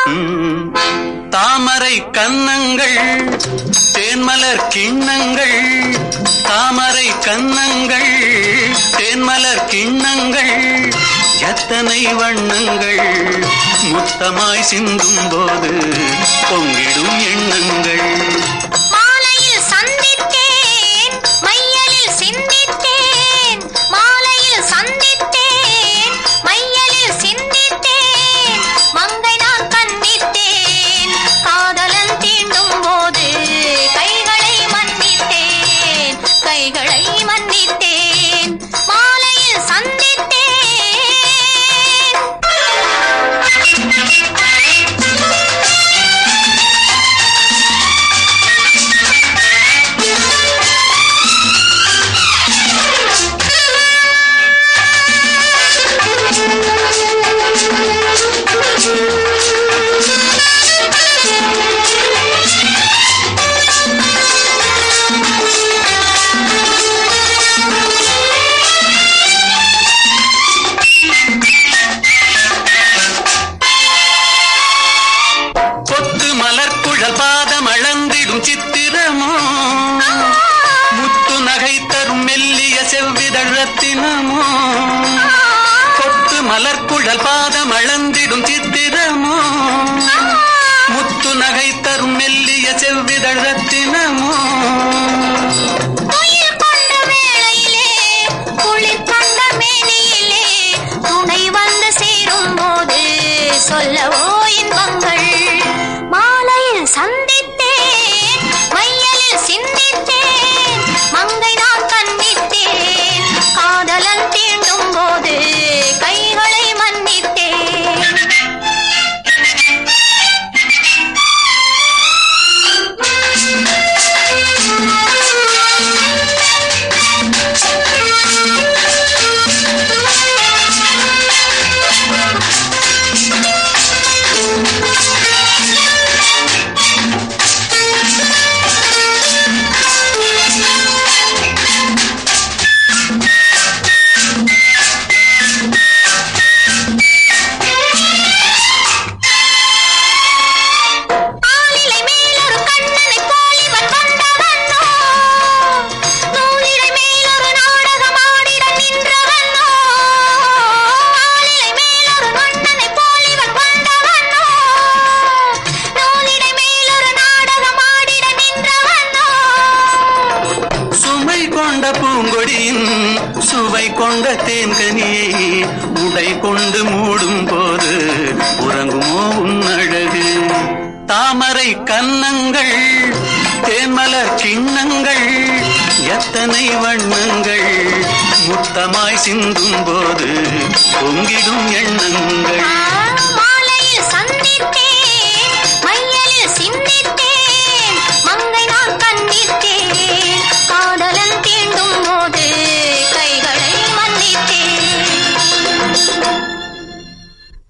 ம். தாமரை கன்னங்கள் தேன்மலர் கிண்ணங்கள் தாமரை கன்னங்கள் தேன்மலர் கிண்ணங்கள் எத்தனை வண்ணங்கள் முத்தமாய் சிந்தும் போது பொங்கிடும் எண்ணங்கள் மாலையில் சந்தித்தேன் மையலில் சிந்தித்தேன் மாலையில் சந்தித்தேன் மையலில் சிந்தித்தேன் மங்கை நான் கண்ணித்தேன் காதலன் தீண்டும் போது கைகளை மன்னித்தேன் கைகளை மன்னித்தேன் மாலையில் சந்தித்தேன் கொத்து மலர்குழல் பாதம் அளந்திடும் சித்திரமோ முத்து நகை தரும் மெல்லிய செவ்விதழ் ரத்தினமோ கொத்து மலர்குழல் பாதம் அளந்திடும் சித்திரமோ முத்து நகை தரும் மெல்லிய செவ்விதழ் ரத்தினமோ உயிர் கொண்ட வேளையிலே குளிர் கண்ட மேனியிலே துணை வந்து சேரும் போது சொல்லவோ இன்பங்கள் மாலையில் சந்தித்தேன் மையலில் சிந்தித்தேன் மங்கை நான் கண்ணித்தேன் காதலன் தீண்டும் போது கைகளை மன்னித்தேன் ஆலிலை மேலொரு கண்ணனை போல் இவன் வந்தவனோ நூலிழை மேலொரு நாடகமாடிட நின்றவனோ ஆலிலை மேலொரு கண்ணனை போல் இவன் வந்தவனோ நூலிழை மேலொரு நாடகமாடிட நின்றவனோ சுமை கொண்ட பூங்கொடியின் சுவை கொண்ட தேன்கனியை உடை கொண்டு மூடும் போது உறங்குமோ உன் அழகு தாமரை கன்னங்கள் தேன்மலர் கிண்ணங்கள் எத்தனை வண்ணங்கள் முத்தமாய் சிந்தும் போது பொங்கிடும் எண்ணங்கள் ஆ